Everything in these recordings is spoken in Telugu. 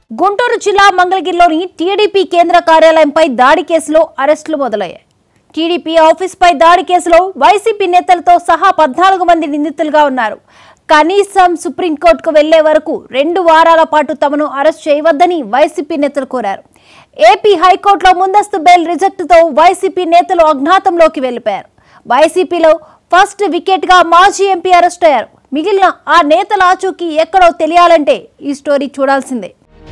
గుంటూరు జిల్లా మంగళగిరిలోని టీడీపీ కేంద్ర కార్యాలయంపై దాడి కేసులో అరెస్టులు మొదలయ్యాయి టీడీపీ ఆఫీస్పై దాడి కేసులో వైసీపీ నేతలతో సహా పద్నాలుగు మంది నిందితులుగా ఉన్నారు కనీసం సుప్రీంకోర్టుకు వెళ్లే వరకు రెండు వారాల పాటు తమను అరెస్ట్ చేయవద్దని వైసీపీ నేతలు కోరారు ఏపీ హైకోర్టులో ముందస్తు బెయిల్ రిజెక్ట్తో వైసీపీ నేతలు అజ్ఞాతంలోకి వెళ్లిపోయారు వైసీపీలో ఫస్ట్ వికెట్ గా మాజీ ఎంపీ అరెస్ట్ అయ్యారు మిగిలిన ఆ నేతల ఆచూకీ ఎక్కడో తెలియాలంటే ఈ స్టోరీ చూడాల్సిందే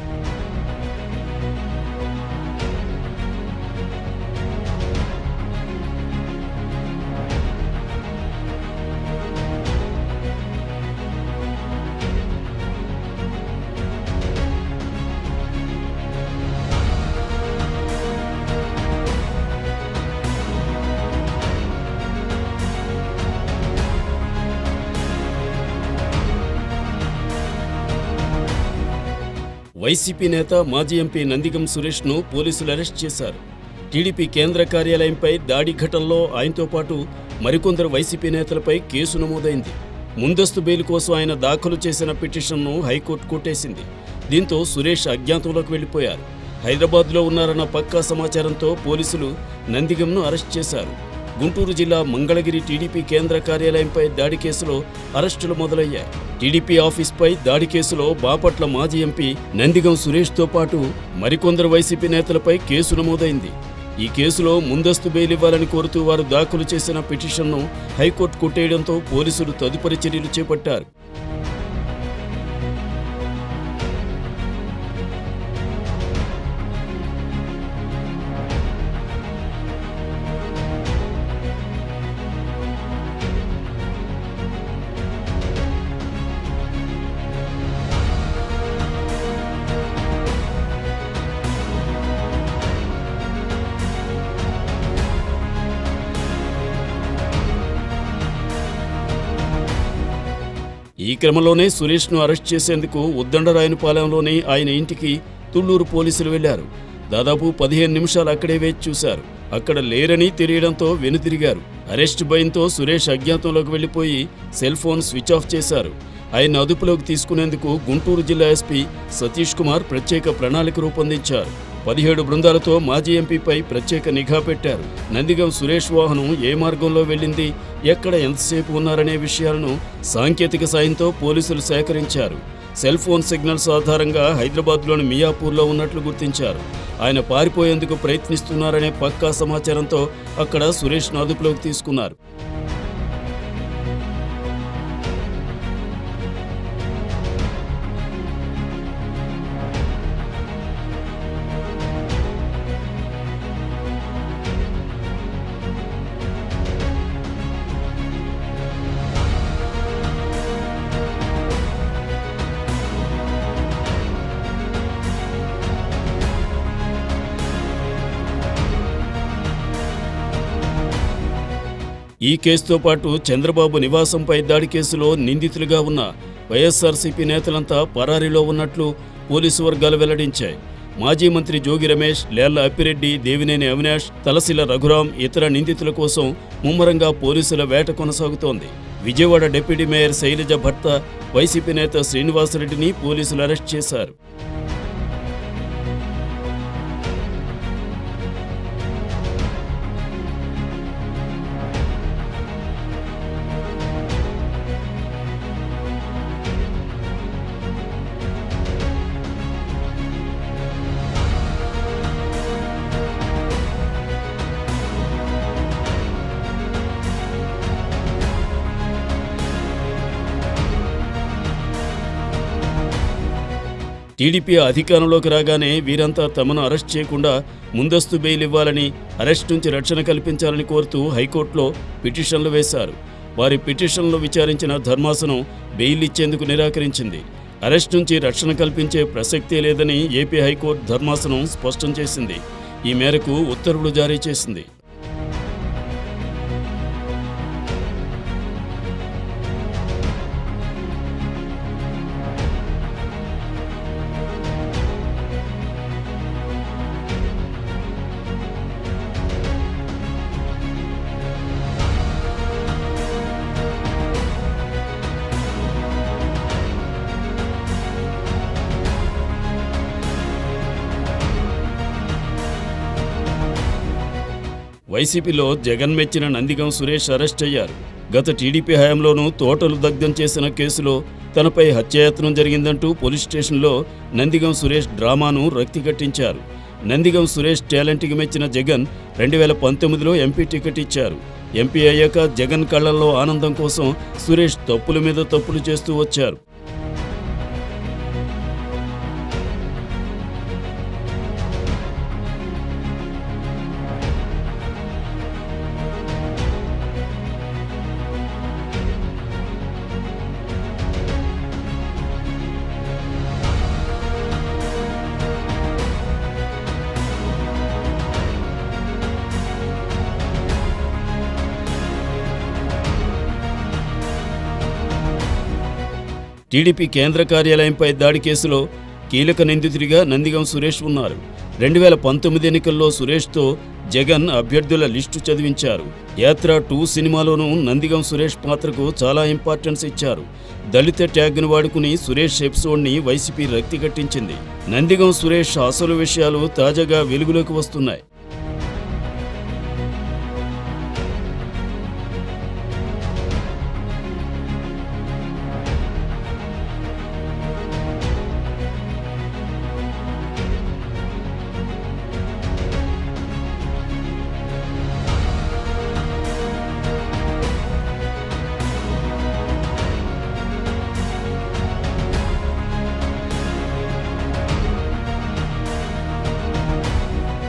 వైసీపీ నేత మాజీ ఎంపీ నందిగం సురేష్ను పోలీసులు అరెస్ట్ చేశారు టీడీపీ కేంద్ర కార్యాలయంపై దాడి ఘటనలో ఆయనతో పాటు మరికొందరు వైసీపీ నేతలపై కేసు నమోదైంది ముందస్తు బెయిల్ కోసం ఆయన దాఖలు చేసిన పిటిషన్ను హైకోర్టు కొట్టేసింది దీంతో సురేష్ అజ్ఞాతంలోకి వెళ్లిపోయారు హైదరాబాద్లో ఉన్నారన్న పక్కా సమాచారంతో పోలీసులు నందిగంను అరెస్ట్ చేశారు గుంటూరు జిల్లా మంగళగిరి టీడీపీ కేంద్ర కార్యాలయంపై దాడి కేసులో అరెస్టులు మొదలయ్యాయి టీడీపీ ఆఫీస్పై దాడి కేసులో బాపట్ల మాజీ ఎంపీ నందిగం సురేష్తో పాటు మరికొందరు వైసీపీ నేతలపై కేసు నమోదైంది ఈ కేసులో ముందస్తు బెయిల్ ఇవ్వాలని కోరుతూ వారు దాఖలు చేసిన పిటిషన్ను హైకోర్టు కొట్టేయడంతో పోలీసులు తదుపరి చర్యలు చేపట్టారు ఈ క్రమంలోనే సురేష్ను అరెస్ట్ చేసేందుకు ఉద్దండరాయనపాలెంలోని ఆయన ఇంటికి తుళ్లూరు పోలీసులు వెళ్లారు దాదాపు పదిహేను నిమిషాలు అక్కడే వేచి చూశారు అక్కడ లేరని తెలియడంతో వెనుతిరిగారు అరెస్ట్ భయంతో సురేష్ అజ్ఞాతంలోకి వెళ్లిపోయి సెల్ ఫోన్ స్విచ్ ఆఫ్ చేశారు ఆయన అదుపులోకి తీసుకునేందుకు గుంటూరు జిల్లా ఎస్పీ సతీష్ కుమార్ ప్రత్యేక ప్రణాళిక రూపొందించారు పదిహేడు బృందాలతో మాజీ ఎంపీపై ప్రత్యేక నిఘా పెట్టారు నందిగం సురేష్ వాహనం ఏ మార్గంలో వెళ్ళింది ఎక్కడ ఎంతసేపు ఉన్నారనే విషయాలను సాంకేతిక సాయంతో పోలీసులు సేకరించారు సెల్ ఫోన్ సిగ్నల్స్ ఆధారంగా హైదరాబాద్లోని మియాపూర్లో ఉన్నట్లు గుర్తించారు ఆయన పారిపోయేందుకు ప్రయత్నిస్తున్నారనే పక్కా సమాచారంతో అక్కడ సురేష్ను అదుపులోకి తీసుకున్నారు ఈ కేసుతో పాటు చంద్రబాబు నివాసంపై దాడి కేసులో నిందితులుగా ఉన్న వైఎస్ఆర్సీపీ నేతలంతా పరారీలో ఉన్నట్లు పోలీసు వర్గాలు వెల్లడించాయి మాజీ మంత్రి జోగి రమేష్ లేళ్ల అప్పిరెడ్డి దేవినేని అవినాష్ తలసిల రఘురాం ఇతర నిందితుల కోసం ముమ్మరంగా పోలీసుల వేట కొనసాగుతోంది విజయవాడ డిప్యూటీ మేయర్ శైలజ భర్త వైసీపీ నేత శ్రీనివాసరెడ్డిని పోలీసులు అరెస్ట్ చేశారు టీడీపీ అధికారంలోకి రాగానే వీరంతా తమను అరెస్ట్ చేయకుండా ముందస్తు బెయిల్ ఇవ్వాలని అరెస్ట్ నుంచి రక్షణ కల్పించాలని కోరుతూ హైకోర్టులో పిటిషన్లు వేశారు వారి పిటిషన్లు విచారించిన ధర్మాసనం బెయిల్ ఇచ్చేందుకు నిరాకరించింది అరెస్ట్ నుంచి రక్షణ కల్పించే ప్రసక్తే లేదని ఏపీ హైకోర్టు ధర్మాసనం స్పష్టం చేసింది ఈ మేరకు ఉత్తర్వులు జారీ చేసింది వైసీపీలో జగన్ మెచ్చిన నందిగం సురేష్ అరెస్ట్ అయ్యారు గత టీడీపీ హయాంలోనూ తోటలు దగ్ధం చేసిన కేసులో తనపై హత్యాయత్నం జరిగిందంటూ పోలీస్ స్టేషన్లో నందిగం సురేష్ డ్రామాను రక్తి కట్టించారు నందిగం సురేష్ టాలెంట్కి మెచ్చిన జగన్ రెండు వేల పంతొమ్మిదిలో ఎంపీ టికెట్ ఇచ్చారు ఎంపీ అయ్యాక జగన్ కళ్లల్లో ఆనందం కోసం సురేష్ తప్పుల మీద తప్పులు చేస్తూ వచ్చారు టీడీపీ కేంద్ర కార్యాలయంపై దాడి కేసులో కీలక నిందితుడిగా నందిగం సురేష్ ఉన్నారు రెండు వేల పంతొమ్మిది ఎన్నికల్లో సురేష్తో జగన్ అభ్యర్థుల లిస్టు చదివించారు యాత్ర టూ సినిమాలోనూ నందిగం సురేష్ పాత్రకు చాలా ఇంపార్టెన్స్ ఇచ్చారు దళిత ట్యాగ్ను వాడుకుని సురేష్ ఎపిసోడ్ని వైసీపీ రక్తి కట్టించింది నందిగం సురేష్ అసలు విషయాలు తాజాగా వెలుగులోకి వస్తున్నాయి